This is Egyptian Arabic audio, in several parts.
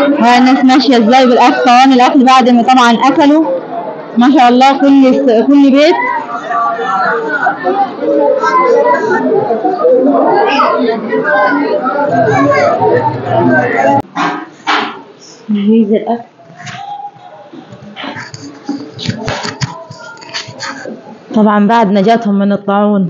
ها الناس ماشية ازاي بالاكل صواني الاكل بعد ما طبعا اكلوا ما شاء الله كل كل بيت تجهيز الاكل طبعا بعد نجاتهم من الطاعون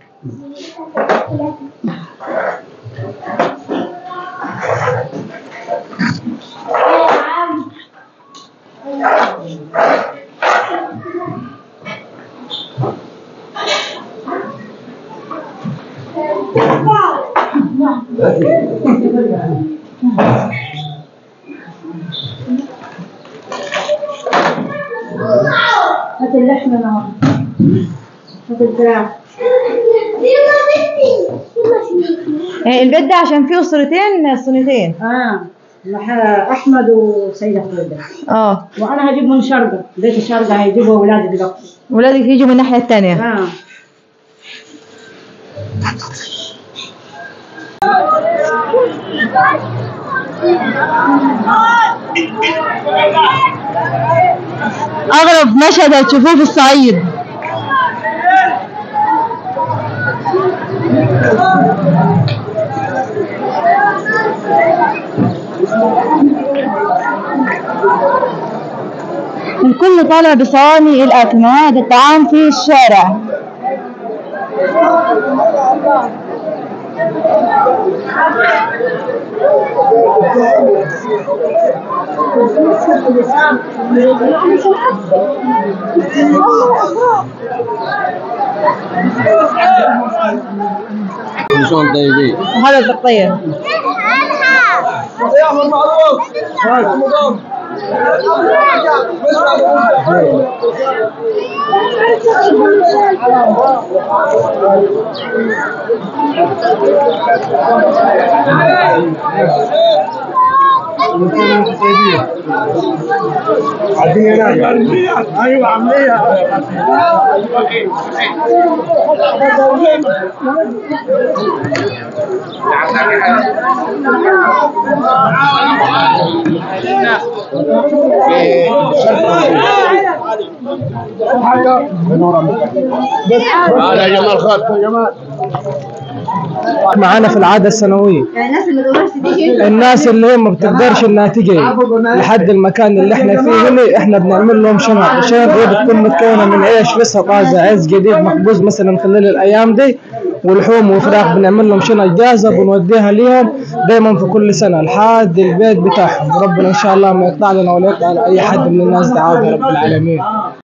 هات اللحمة نهار هات الفراخ إيه، البيت ده عشان فيه اسرتين صينيتين اه مح- احمد وسيدة خالدة اه وانا هجيب من شرقة بيت الشرقة هيجيبوا اولادي دلوقتي ولادك يجوا من الناحية التانية اه اغرب مشهد هتشوفوه في الصعيد الكل طالع بصواني الاكل مواد الطعام في الشارع كل شلون طيبين وهذا البطية ايوه عمليه هذا يا جمال خالد يا جمال معانا في العادة السنوية يعني الناس اللي تقدرش تيجي الناس اللي هي ما بتقدرش انها تيجي لحد المكان اللي احنا فيه هنا احنا بنعمل لهم شنط الشنط دي بتكون متكونة من عيش لسه طازة عيش جديد مخبوز مثلا خلال الايام دي ولحوم وفراخ بنعمل لهم شنط جاهزة بنوديها ليهم دايما في كل سنة لحد البيت بتاعهم ربنا ان شاء الله ما يقطع لنا ولا يقطع لاي حد من الناس دعاء رب العالمين